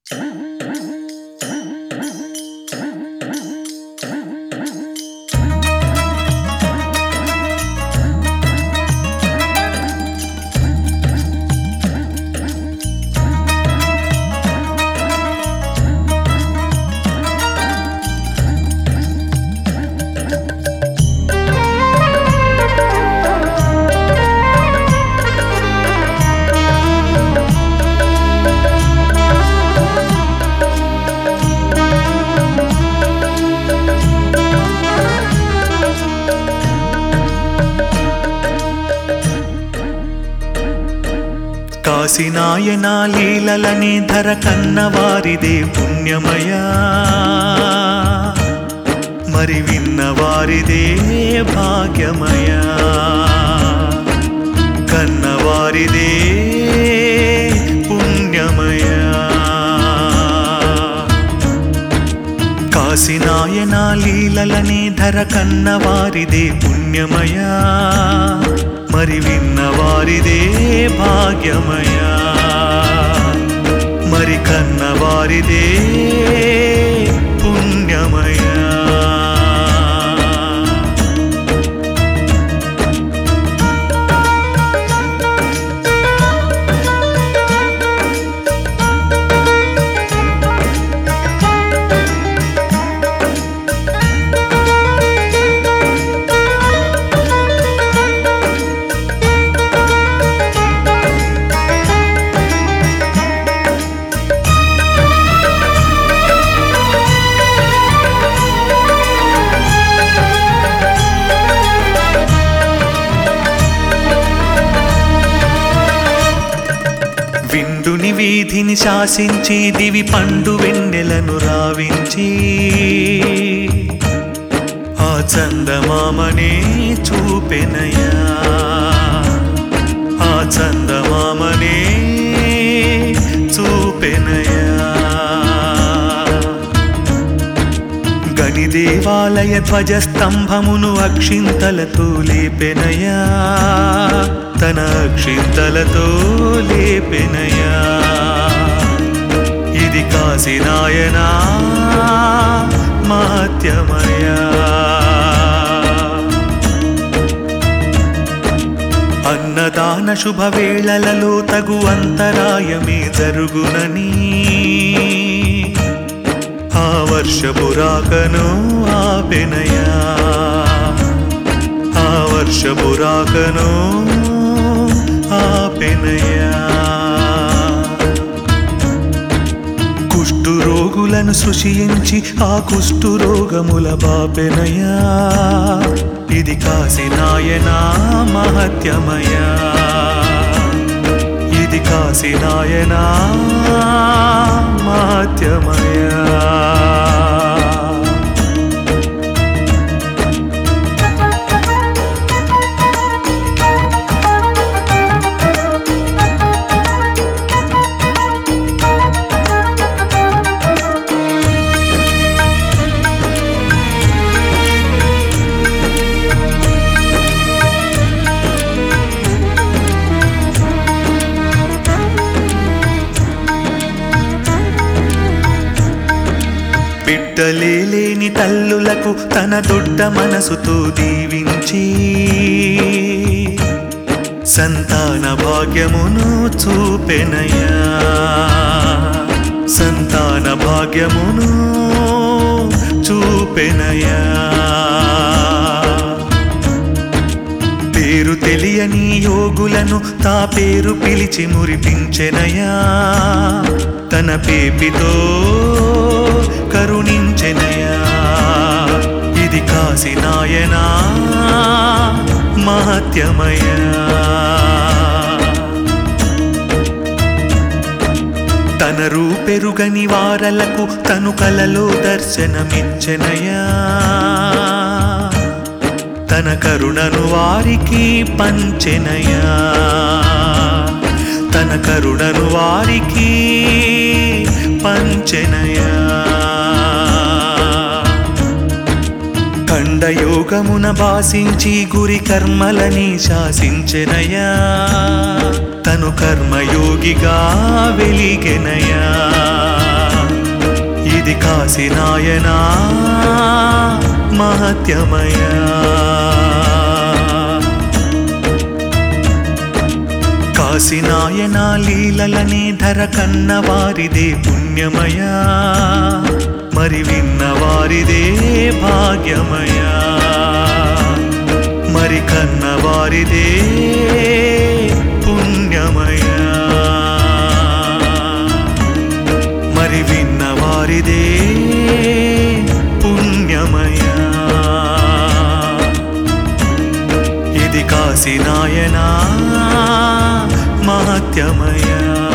కాశీనాయన లీలలని ధర కన్నవారిదే పుణ్యమయా మరి విన్నవారిదే భాగ్యమయా కన్నవారిదే పుణ్యమయా కాశీనాయన లీలలని ధర కన్నవారిదే పుణ్యమయా మరి విన్నవారిదే భాగ్యమయా మరి కన్నవారిదే పుణ్యమయా విండుని వీధిని శాసించి దివి పండు వెన్నెలను రావించి ఆ చందమామనే చూపెనయా ఆ చందమామనే చూపెనయా గని దేవాలయ ధ్వజస్తంభమును అక్షింతలతో లేపెనయా తన అక్షింతలతో లేపెనయా ఇది కాశీనాయనా మాత్యమయా అన్నదాన శుభవేళలలో తగు అంతరాయమే జరుగునని ఆ వర్షపు రాకను ఆపెనయా ఆ వర్షపు రాకను ఆపెనయా కుష్టు రోగులను సృషించి ఆ కుష్టు రోగముల బాపెనయా ఇది కాశీనాయనా మహత్యమయా ఇది కాశీనాయనా మహత్యమయా బిడ్డలే లేని తల్లులకు తన దొడ్డ మనసుతో దీవించి సంతాన భాగ్యమును చూపెనయా సంతాన భాగ్యమును చూపెనయా పేరు తెలియని యోగులను తా పేరు పిలిచి మురిపించెనయా తన పేపితో కరుణించెనయా ఇది కాశీనాయనా మహత్యమయా తన రూపెరుగని వారలకు తను కలలో దర్శనమిచ్చనయా తన కరుణను వారికి పంచెనయా తన కరుణను వారికి పంచెనయా ఖండయోగమున భాసించి గురి కర్మలని శాసించెనయా తను కర్మయోగిగా వెలిగెనయా ఇది కాశీనాయనా మహత్యమయా కాశీనాయన లీలలని ధర కన్న వారిదే పుణ్యమయా మరి విన్న వారిదే భాగ్యమయా మరి కన్న వారిదే పుణ్యమయా మరి విన్న వారిదే పుణ్యమయా ఇది కాశీనాయనా మహత్యమయా